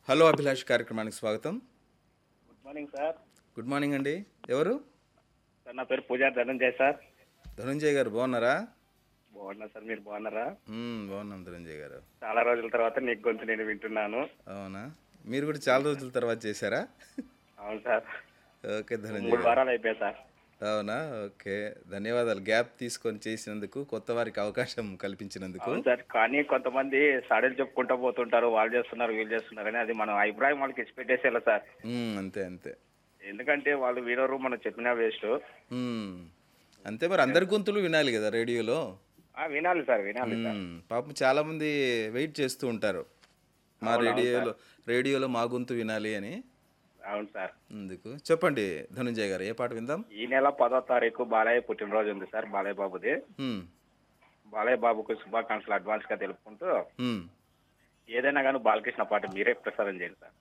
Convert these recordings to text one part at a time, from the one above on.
Hello Abhilash కార్యక్రమానికి స్వాగతం good morning sir good morning అండి ఎవరు సార్ నా పేరు పూజారి ధనంజయ్ సార్ ధనుంజయ్ గారు బాగున్నారా బాగున్నా సార్ మీరు బాగున్నారా మ్మ్, బాగున్నాం ధనుంజయ్ గారు చాలా రోజుల తర్వాత నీకు గొంతు నేను వింటున్నాను అవునా మీరు కూడా చాలా రోజుల తర్వాత చేశారా అవును సార్ ఓకే ధనంజయ్ మూడు గారు వారాలు అయిపోయాయి సార్ అవునా ఓకే ధన్యవాదాలు గ్యాప్ తీసుకొని చేసినందుకు కొత్త వారికి అవకాశం కల్పించినందుకు అవును సార్ కానీ కొంతమంది సాడీలు చెప్పుకుంటూ పోతుంటారు వాళ్ళు చేస్తున్నారు వీళ్ళు చేస్తున్నారు అని అది మనం అభిప్రాయం వాళ్ళకి ఇచ్చి పెట్టేసేయాలి సార్ మ్మ్, అంతే అంతే ఎందుకంటే వాళ్ళు వినరు మనం చెప్పినా వేస్ట్ మ్మ్. అంతే మరి అందరి గొంతులు వినాలి కదా రేడియోలో వినాలి సార్ వినాలి సార్ మ్మ్. పాపం చాలా మంది వెయిట్ చేస్తూ ఉంటారు మా రేడియోలో రేడియోలో మా గొంతు వినాలి అని అవును సార్ అందుకు చెప్పండి ధనుంజయ్ గారు ఏ పాట విందాం ఈ నెల పదో తారీఖు బాలయ్య పుట్టినరోజు ఉంది సార్ బాలయ్య బాబుది మ్మ్. బాలయ్య బాబుకు శుభాకాంక్షలు అడ్వాన్స్ గా తెలుపుకుంటూ మ్మ్. ఏదైనా కానీ బాలకృష్ణ పాట మీరే ప్రసారం చేయండి సార్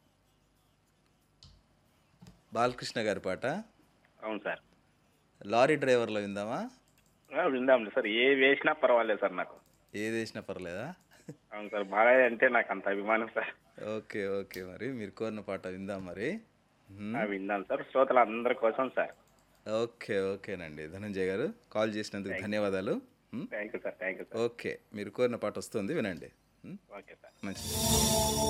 బాలకృష్ణ గారి పాట అవును సార్ లారీ డ్రైవర్లో విందామా ఆ, విందాంలే సార్ ఏ వేసినా పర్వాలేదు సార్ నాకు ఏది వేసినా పర్లేదా అవును సార్ బాలయ్య అంటే నాకు అంత అభిమానం సార్ ఓకే ఓకే మరి మీరు కోరిన పాట విందాం మరి మ్మ్. ఆ, విందాం సార్ శ్రోతలు అందరి కోసం సార్ ఓకే ఓకేనండి ధనంజయ్ గారు కాల్ చేసినందుకు ధన్యవాదాలు మ్మ్. Thank you sir thank you sir okay మీరు కోరిన పాట వస్తుంది వినండి మ్మ్. ఓకే సార్ మంచిది